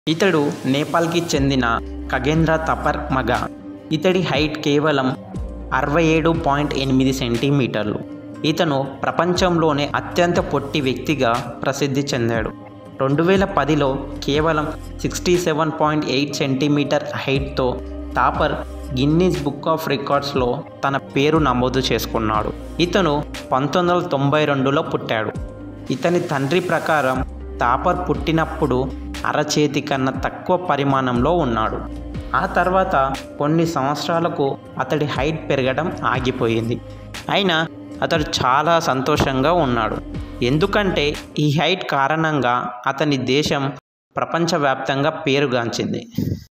ఇతడు నేపాల్కి చెందిన ఖగేంద్ర తపర్ మగ ఇతడి హైట్ కేవలం అరవై ఏడు పాయింట్ ఎనిమిది సెంటీమీటర్లు ఇతను ప్రపంచంలోనే అత్యంత పొట్టి వ్యక్తిగా ప్రసిద్ధి చెందాడు రెండు వేల పదిలో కేవలం sixty seven point eight centimetre హైట్తో తాపర్ గిన్నీస్ బుక్ ఆఫ్ రికార్డ్స్లో తన పేరు నమోదు చేసుకున్నాడు ఇతను పంతొమ్మిది వందల తొంభై రెండులో పుట్టాడు ఇతని తండ్రి ప్రకారం తాపర్ పుట్టినప్పుడు అరచేతి కన్నా తక్కువ పరిమాణంలో ఉన్నాడు ఆ తర్వాత కొన్ని సంవత్సరాలకు అతడి హైట్ పెరగడం ఆగిపోయింది అయినా అతడు చాలా సంతోషంగా ఉన్నాడు ఎందుకంటే ఈ హైట్ కారణంగా అతని దేశం ప్రపంచవ్యాప్తంగా పేరుగాంచింది